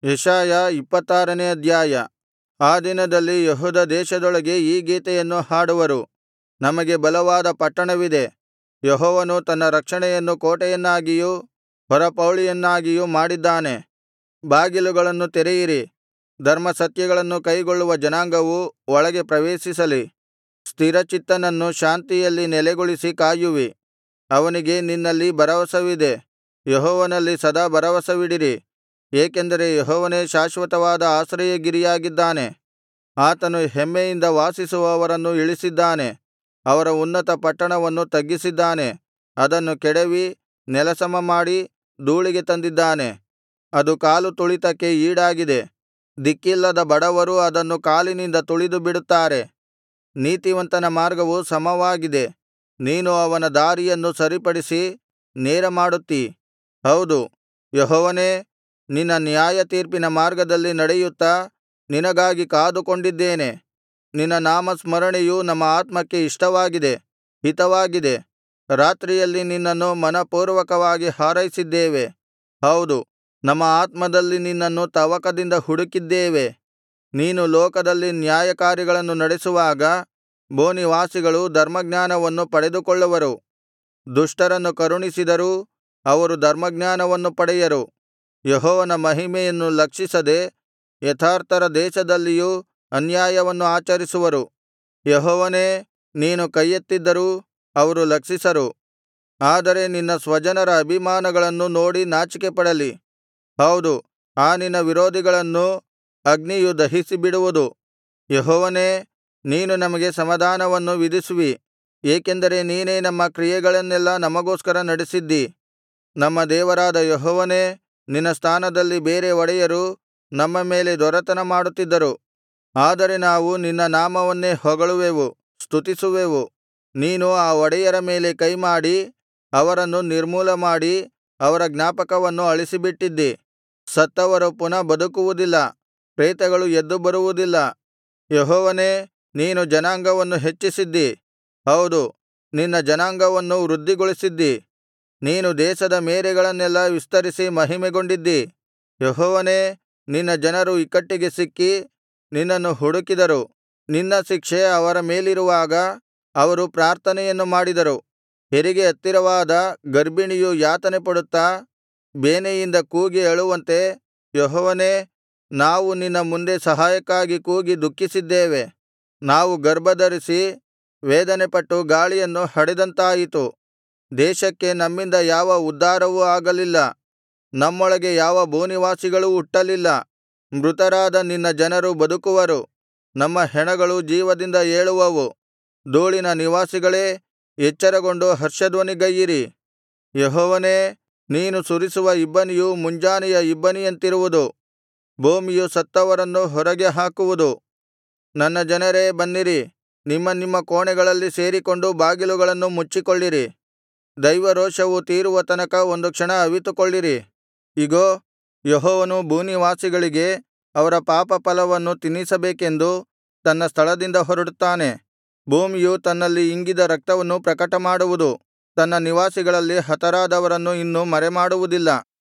ಯೆಶಾಯ ಇಪ್ಪತ್ತಾರನೇ ಅಧ್ಯಾಯ ಆ ದಿನದಲ್ಲಿ ಯೆಹೂದ ದೇಶದೊಳಗೆ ಈ ಗೀತೆಯನ್ನು ಹಾಡುವರು ನಮಗೆ ಬಲವಾದ ಪಟ್ಟಣವಿದೆ ಯೆಹೋವನು ತನ್ನ ರಕ್ಷಣೆಯನ್ನು ಕೋಟೆಯನ್ನಾಗಿಯೂ ಹೊರಪೌಳಿಯನ್ನಾಗಿಯೂ ಮಾಡಿದ್ದಾನೆ ಬಾಗಿಲುಗಳನ್ನು ತೆರೆಯಿರಿ ಧರ್ಮಸತ್ಯಗಳನ್ನು ಕೈಗೊಳ್ಳುವ ಜನಾಂಗವು ಒಳಗೆ ಪ್ರವೇಶಿಸಲಿ ಸ್ಥಿರಚಿತ್ತನನ್ನು ಶಾಂತಿಯಲ್ಲಿ ನೆಲೆಗೊಳಿಸಿ ಕಾಯುವಿ ಅವನಿಗೆ ನಿನ್ನಲ್ಲಿ ಭರವಸವಿದೆ ಯೆಹೋವನಲ್ಲಿ ಸದಾ ಭರವಸವಿಡಿರಿ ಏಕೆಂದರೆ ಯೆಹೋವನೇ ಶಾಶ್ವತವಾದ ಆಶ್ರಯಗಿರಿಯಾಗಿದ್ದಾನೆ ಆತನು ಹೆಮ್ಮೆಯಿಂದ ವಾಸಿಸುವವರನ್ನು ಇಳಿಸಿದ್ದಾನೆ ಅವರ ಉನ್ನತ ಪಟ್ಟಣವನ್ನು ತಗ್ಗಿಸಿದ್ದಾನೆ ಅದನ್ನು ಕೆಡವಿ ನೆಲಸಮಮಾಡಿ ಧೂಳಿಗೆ ತಂದಿದ್ದಾನೆ ಅದು ಕಾಲು ತುಳಿತಕ್ಕೆ ಈಡಾಗಿದೆ ದಿಕ್ಕಿಲ್ಲದ ಬಡವರು ಅದನ್ನು ಕಾಲಿನಿಂದ ತುಳಿದು ಬಿಡುತ್ತಾರೆ ನೀತಿವಂತನ ಮಾರ್ಗವು ಸಮವಾಗಿದೆ ನೀನು ಅವನ ದಾರಿಯನ್ನು ಸರಿಪಡಿಸಿ ನೇರಮಾಡುತ್ತೀ ಹೌದು ಯೆಹೋವನೇ ನಿನ್ನ ನ್ಯಾಯತೀರ್ಪಿನ ಮಾರ್ಗದಲ್ಲಿ ನಡೆಯುತ್ತಾ ನಿನಗಾಗಿ ಕಾದುಕೊಂಡಿದ್ದೇನೆ ನಿನ್ನ ನಾಮಸ್ಮರಣೆಯು ನಮ್ಮ ಆತ್ಮಕ್ಕೆ ಇಷ್ಟವಾಗಿದೆ ಹಿತವಾಗಿದೆ ರಾತ್ರಿಯಲ್ಲಿ ನಿನ್ನನ್ನು ಮನಃಪೂರ್ವಕವಾಗಿ ಹಾರೈಸಿದ್ದೇವೆ ಹೌದು ನಮ್ಮ ಆತ್ಮದಲ್ಲಿ ನಿನ್ನನ್ನು ತವಕದಿಂದ ಹುಡುಕಿದ್ದೇವೆ ನೀನು ಲೋಕದಲ್ಲಿ ನ್ಯಾಯಕಾರ್ಯಗಳನ್ನು ನಡೆಸುವಾಗ ಭೂನಿವಾಸಿಗಳು ಧರ್ಮಜ್ಞಾನವನ್ನು ಪಡೆದುಕೊಳ್ಳುವರು ದುಷ್ಟರನ್ನು ಕರುಣಿಸಿದರೂ ಅವರು ಧರ್ಮಜ್ಞಾನವನ್ನು ಪಡೆಯರು ಯೆಹೋವನ ಮಹಿಮೆಯನ್ನು ಲಕ್ಷಿಸದೆ ಯಥಾರ್ಥರ ದೇಶದಲ್ಲಿಯೂ ಅನ್ಯಾಯವನ್ನು ಆಚರಿಸುವರು ಯೆಹೋವನೇ ನೀನು ಕೈಯೆತ್ತಿದ್ದರೂ ಅವರು ಲಕ್ಷಿಸರು ಆದರೆ ನಿನ್ನ ಸ್ವಜನರ ಅಭಿಮಾನಗಳನ್ನು ನೋಡಿ ನಾಚಿಕೆಪಡಲಿ ಹೌದು ಆ ನಿನ್ನ ವಿರೋಧಿಗಳನ್ನು ಅಗ್ನಿಯು ದಹಿಸಿಬಿಡುವುದು ಯೆಹೋವನೇ ನೀನು ನಮಗೆ ಸಮಾಧಾನವನ್ನು ವಿಧಿಸುವಿ ಏಕೆಂದರೆ ನೀನೇ ನಮ್ಮ ಕ್ರಿಯೆಗಳನ್ನೆಲ್ಲಾ ನಮಗೋಸ್ಕರ ನಡೆಸಿದ್ದೀ ನಮ್ಮ ದೇವರಾದ ಯೆಹೋವನೇ ನಿನ್ನ ಸ್ಥಾನದಲ್ಲಿ ಬೇರೆ ಒಡೆಯರು ನಮ್ಮ ಮೇಲೆ ದೊರೆತನ ಮಾಡುತ್ತಿದ್ದರು ಆದರೆ ನಾವು ನಿನ್ನ ನಾಮವನ್ನೇ ಹೊಗಳುವೆವು ಸ್ತುತಿಸುವೆವು ನೀನು ಆ ಒಡೆಯರ ಮೇಲೆ ಕೈಮಾಡಿ ಅವರನ್ನು ನಿರ್ಮೂಲಮಾಡಿ ಅವರ ಜ್ಞಾಪಕವನ್ನು ಅಳಿಸಿಬಿಟ್ಟಿದ್ದಿ ಸತ್ತವರು ಪುನಃ ಬದುಕುವುದಿಲ್ಲ ಪ್ರೇತಗಳು ಎದ್ದು ಬರುವುದಿಲ್ಲ ಯೆಹೋವನೇ ನೀನು ಜನಾಂಗವನ್ನು ಹೆಚ್ಚಿಸಿದ್ದಿ ಹೌದು ನಿನ್ನ ಜನಾಂಗವನ್ನು ವೃದ್ಧಿಗೊಳಿಸಿದ್ದಿ ನೀನು ದೇಶದ ಮೇರೆಗಳನ್ನೆಲ್ಲಾ ವಿಸ್ತರಿಸಿ ಮಹಿಮೆಗೊಂಡಿದ್ದಿ ಯೆಹೋವನೇ ನಿನ್ನ ಜನರು ಇಕ್ಕಟ್ಟಿಗೆ ಸಿಕ್ಕಿ ನಿನ್ನನ್ನು ಹುಡುಕಿದರು ನಿನ್ನ ಶಿಕ್ಷೆ ಅವರ ಮೇಲಿರುವಾಗ ಅವರು ಪ್ರಾರ್ಥನೆಯನ್ನು ಮಾಡಿದರು ಹೆರಿಗೆ ಹತ್ತಿರವಾದ ಗರ್ಭಿಣಿಯು ಯಾತನೆಪಡುತ್ತಾ ಬೇನೆಯಿಂದ ಕೂಗಿ ಅಳುವಂತೆ ಯೆಹೋವನೇ ನಾವು ನಿನ್ನ ಮುಂದೆ ಸಹಾಯಕ್ಕಾಗಿ ಕೂಗಿ ದುಃಖಿಸಿದ್ದೇವೆ ನಾವು ಗರ್ಭಧರಿಸಿ ವೇದನೆಪಟ್ಟು ಗಾಳಿಯನ್ನು ಹಡೆದಂತಾಯಿತು ದೇಶಕ್ಕೆ ನಮ್ಮಿಂದ ಯಾವ ಉದ್ಧಾರವೂ ಆಗಲಿಲ್ಲ ನಮ್ಮೊಳಗೆ ಯಾವ ಭೂನಿವಾಸಿಗಳೂ ಹುಟ್ಟಲಿಲ್ಲ ಮೃತರಾದ ನಿನ್ನ ಜನರು ಬದುಕುವರು ನಮ್ಮ ಹೆಣಗಳು ಜೀವದಿಂದ ಏಳುವವು ಧೂಳಿನ ನಿವಾಸಿಗಳೇ ಎಚ್ಚರಗೊಂಡು ಹರ್ಷಧ್ವನಿಗೈಯಿರಿ ಯೆಹೋವನೇ ನೀನು ಸುರಿಸುವ ಇಬ್ಬನಿಯು ಮುಂಜಾನೆಯ ಇಬ್ಬನಿಯಂತಿರುವುದು ಭೂಮಿಯು ಸತ್ತವರನ್ನು ಹೊರಗೆ ಹಾಕುವುದು ನನ್ನ ಜನರೇ ಬನ್ನಿರಿ ನಿಮ್ಮ ನಿಮ್ಮ ಕೋಣೆಗಳಲ್ಲಿ ಸೇರಿಕೊಂಡು ಬಾಗಿಲುಗಳನ್ನು ಮುಚ್ಚಿಕೊಳ್ಳಿರಿ ದೈವರೋಷವು ತೀರುವ ತನಕ ಒಂದು ಕ್ಷಣ ಅವಿತುಕೊಳ್ಳಿರಿ ಇಗೋ ಯೆಹೋವನು ಭೂನಿವಾಸಿಗಳಿಗೆ ಅವರ ಪಾಪಫಲವನ್ನು ತಿನ್ನಿಸಬೇಕೆಂದು ತನ್ನ ಸ್ಥಳದಿಂದ ಹೊರಡುತ್ತಾನೆ ಭೂಮಿಯು ತನ್ನಲ್ಲಿ ಇಂಗಿದ ರಕ್ತವನ್ನು ಪ್ರಕಟಮಾಡುವುದು ತನ್ನ ನಿವಾಸಿಗಳಲ್ಲಿ ಹತರಾದವರನ್ನು ಇನ್ನು ಮರೆಮಾಡುವುದಿಲ್ಲ